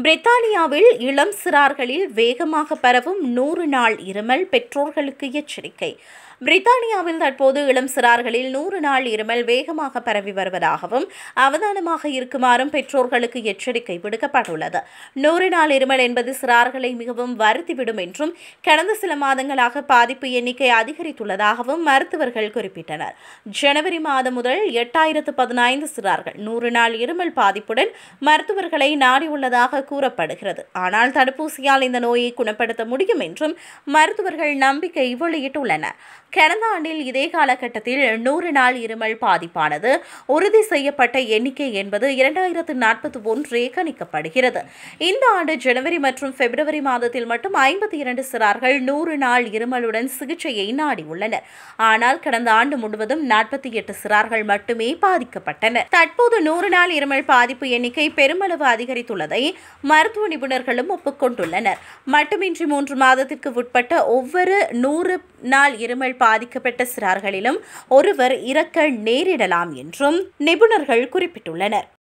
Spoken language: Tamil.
பிரித்தானியாவில் இளம் சிறார்களில் வேகமாக பரவும் நூறு நாள் இருமல் பெற்றோர்களுக்கு எச்சரிக்கை பிரித்தானியாவில் தற்போது இளம் சிறார்களில் நூறு நாள் இருமல் வேகமாக பரவி வருவதாகவும் அவதானமாக இருக்குமாறும் பெற்றோர்களுக்கு எச்சரிக்கை விடுக்கப்பட்டுள்ளது நூறு நாள் இருமல் என்பது சிறார்களை மிகவும் வருத்திவிடும் என்றும் கடந்த சில மாதங்களாக பாதிப்பு எண்ணிக்கை அதிகரித்துள்ளதாகவும் மருத்துவர்கள் குறிப்பிட்டனர் ஜனவரி மாதம் முதல் எட்டாயிரத்து பதினைந்து சிறார்கள் நூறு நாள் இருமல் பாதிப்புடன் மருத்துவர்களை நாடியுள்ளதாக கூறப்படுகிறது ஆனால் தடுப்பூசியால் இந்த நோயை குணப்படுத்த முடியும் என்றும் மருத்துவர்கள் நம்பிக்கை வெளியிட்டுள்ளனர் கடந்த ஆண்டில் இதே காலகட்டத்தில் நூறு நாள் இருமல் பாதிப்பானது உறுதி செய்யப்பட்ட எண்ணிக்கை என்பது இரண்டாயிரத்து நாற்பத்தி ஒன்றே கணிக்கப்படுகிறது இந்த ஆண்டு ஜனவரி மற்றும் பிப்ரவரி மாதத்தில் மட்டும் ஐம்பத்தி இரண்டு சிறார்கள் நூறு நாள் இருமலுடன் சிகிச்சையை நாடியுள்ளனர் ஆனால் கடந்த ஆண்டு முழுவதும் நாற்பத்தி எட்டு சிறார்கள் மட்டுமே பாதிக்கப்பட்டனர் தற்போது நூறு நாள் இருமல் பாதிப்பு எண்ணிக்கை பெருமளவு அதிகரித்துள்ளதை மருத்துவ நிபுணர்களும் ஒப்புக்கொண்டுள்ளனர் மட்டுமின்றி மூன்று மாதத்திற்கு உட்பட்ட ஒவ்வொரு நூறு நாள் இருமல் பாதிக்கப்பட்ட சிறார்களிலும் ஒருவர் இறக்க நேரிடலாம் என்றும் நிபுணர்கள் குறிப்பிட்டுள்ளனர்